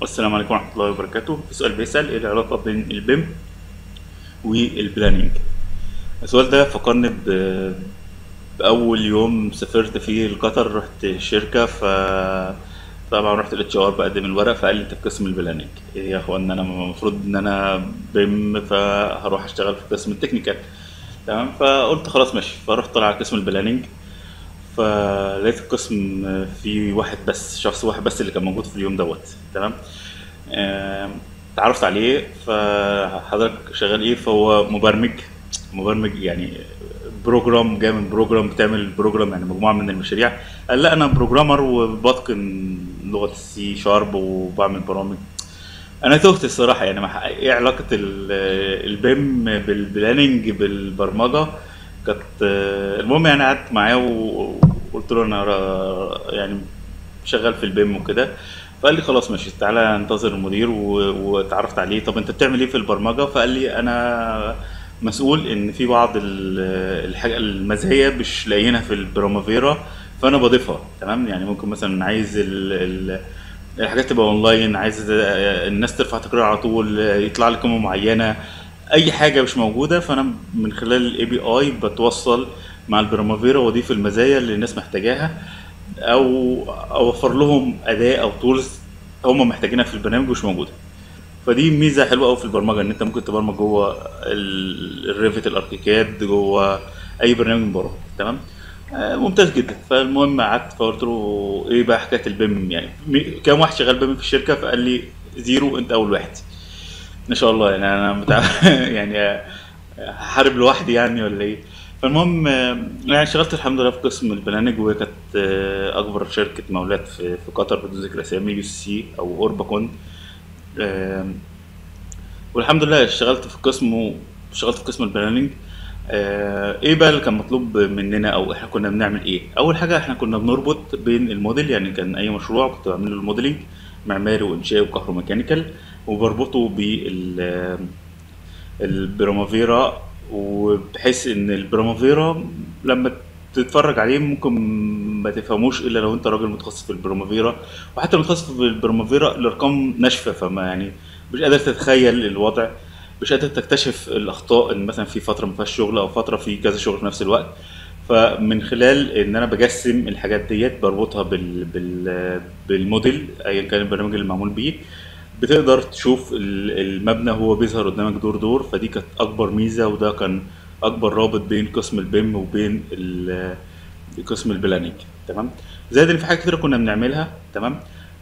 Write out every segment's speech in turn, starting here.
السلام عليكم ورحمة الله وبركاته في سؤال بيسأل ايه العلاقة بين البيم والبلاننج السؤال ده فكرني ب- بأول يوم سافرت فيه لقطر رحت شركة ف طبعا رحت الاتش ار بقدم الورق فقال لي انت في قسم البلاننج ايه يا اخوان انا المفروض ان انا بيم فهروح اشتغل في قسم التكنيكال تمام فقلت خلاص ماشي فرحت طالع على قسم البلاننج فلقيت القسم فيه واحد بس شخص واحد بس اللي كان موجود في اليوم دوت تمام آم، اتعرفت عليه فحضرتك شغال ايه فهو مبرمج مبرمج يعني بروجرام جاي من بروجرام بتعمل بروجرام يعني مجموعه من المشاريع قال لا انا بروجرامر وبتقن لغه السي شارب وبعمل برامج انا تهت الصراحه يعني ما ح- ايه علاقه ال- البيم بالبلاننج بالبرمجه كانت المهم يعني قعدت معاه و- وقلت له انا را- يعني شغال في البيم وكده فقال لي خلاص ماشي تعالى انتظر المدير و- واتعرفت عليه طب انت بتعمل ايه في البرمجه فقال لي انا مسؤول ان في بعض ال- الحاجه المزايا مش لاقيينها في البرامافيرا فانا بضيفها تمام يعني ممكن مثلا عايز ال ال الحاجات تبقى اونلاين عايز الناس ترفع تقرير على طول يطلع لي قيمه معينه اي حاجه مش موجوده فانا من خلال الاي بي اي بتوصل مع البرامافيرا واضيف المزايا اللي الناس محتاجاها او اوفر لهم اداه او تولز هم محتاجينها في البرنامج مش موجوده فدي ميزه حلوه قوي في البرمجه ان انت ممكن تبرمج جوه ال- الريفت الاركيكاد جوه اي برنامج من بره تمام آه، ممتاز جدا فالمهم قعدت فقلت له ايه بقى حكايه البيم يعني مي- كام واحد شغال بيم في الشركه فقال لي زيرو انت اول واحد ما شاء الله يعني انا متع... يعني هحارب لوحدي يعني ولا ايه فالمهم آه، يعني اشتغلت الحمد لله في قسم البلانج وهي كانت آه، اكبر شركه مولات في في قطر بدون ذكر اسامي يو سي او اورباكون آم، والحمد لله اشتغلت في قسم اشتغلت في قسم البلاننج آه، ايه بقى اللي كان مطلوب مننا او احنا كنا بنعمل ايه اول حاجه احنا كنا بنربط بين الموديل يعني كان اي مشروع كنت بعمل له الموديلنج معماري وانشائي وكهروميكانيكال وبربطه بال البرامافيرا وبحيث ان البرامافيرا لما تتفرج عليه ممكن ما تفهموش الا لو انت راجل متخصص في البرامافيرا وحتى المتخصص في البرامافيرا الارقام ناشفه فما يعني مش قادر تتخيل الوضع مش قادر تكتشف الاخطاء ان مثلا في فتره ما فيهاش شغل او فتره في كذا شغل في نفس الوقت فمن خلال ان انا بجسم الحاجات ديت بربطها بال بال بالموديل ايا كان البرنامج اللي معمول بيه بتقدر تشوف ال- المبنى هو بيظهر قدامك دور دور فدي كانت اكبر ميزه وده كان اكبر رابط بين قسم البيم وبين ال- قسم البلاننج تمام زائد ان في حاجات كتير كنا بنعملها تمام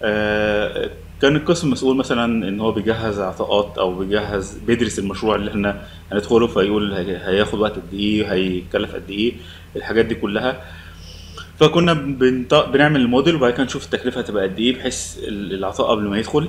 آه كان القسم مسؤول مثلا ان هو بيجهز عطاءات او بيجهز بيدرس المشروع اللي احنا هندخله فيقول هي- هياخد وقت قد ايه هيكلف قد ايه الحاجات دي كلها فكنا بنط... بنعمل الموديل وبعد كده نشوف التكلفه هتبقى قد ايه بحيث ال- العطاء قبل ما يدخل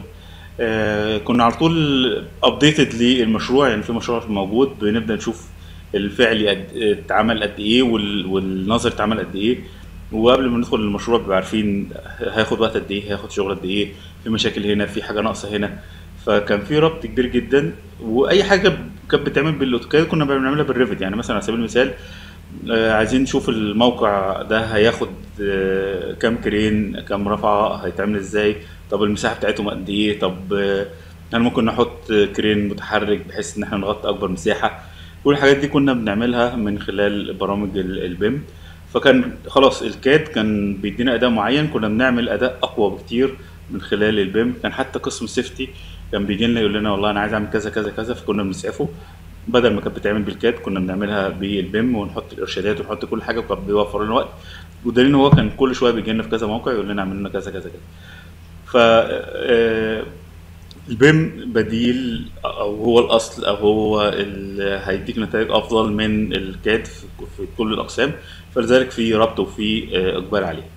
آه كنا على طول ابديتد للمشروع يعني في مشروع موجود بنبدا نشوف الفعلي قد اتعمل قد ايه وال... والنظر اتعمل قد ايه وقبل ما ندخل المشروع بنبقى عارفين هياخد وقت قد ايه هياخد شغل قد ايه في مشاكل هنا في حاجه ناقصه هنا فكان في ربط كبير جدا واي حاجه كانت بتتعمل بالاوتوكاد كنا بنعملها بالريفت يعني مثلا على سبيل المثال آه، عايزين نشوف الموقع ده هياخد آه، كام كرين كام رفعة هيتعمل ازاي طب المساحة بتاعتهم قد ايه طب آه، هل ممكن نحط كرين متحرك بحيث ان احنا نغطي اكبر مساحة كل الحاجات دي كنا بنعملها من خلال برامج ال- البيم فكان خلاص الكاد كان بيدينا اداء معين كنا بنعمل اداء اقوى بكتير من خلال البيم كان حتى قسم سيفتي كان بيجي لنا يقول لنا والله انا عايز اعمل كذا كذا كذا فكنا بنسعفه بدل ما كانت بتتعمل بالكاد كنا بنعملها بالبيم ونحط الارشادات ونحط كل حاجه وكان بيوفر لنا وقت ودليل ان هو كان كل شويه بيجي لنا في كذا موقع يقول لنا اعمل لنا كذا كذا كذا ف آه، البيم بديل او هو الاصل او هو اللي هيديك نتائج افضل من الكاد في في كل الاقسام فلذلك في ربط وفي آه، اقبال عليه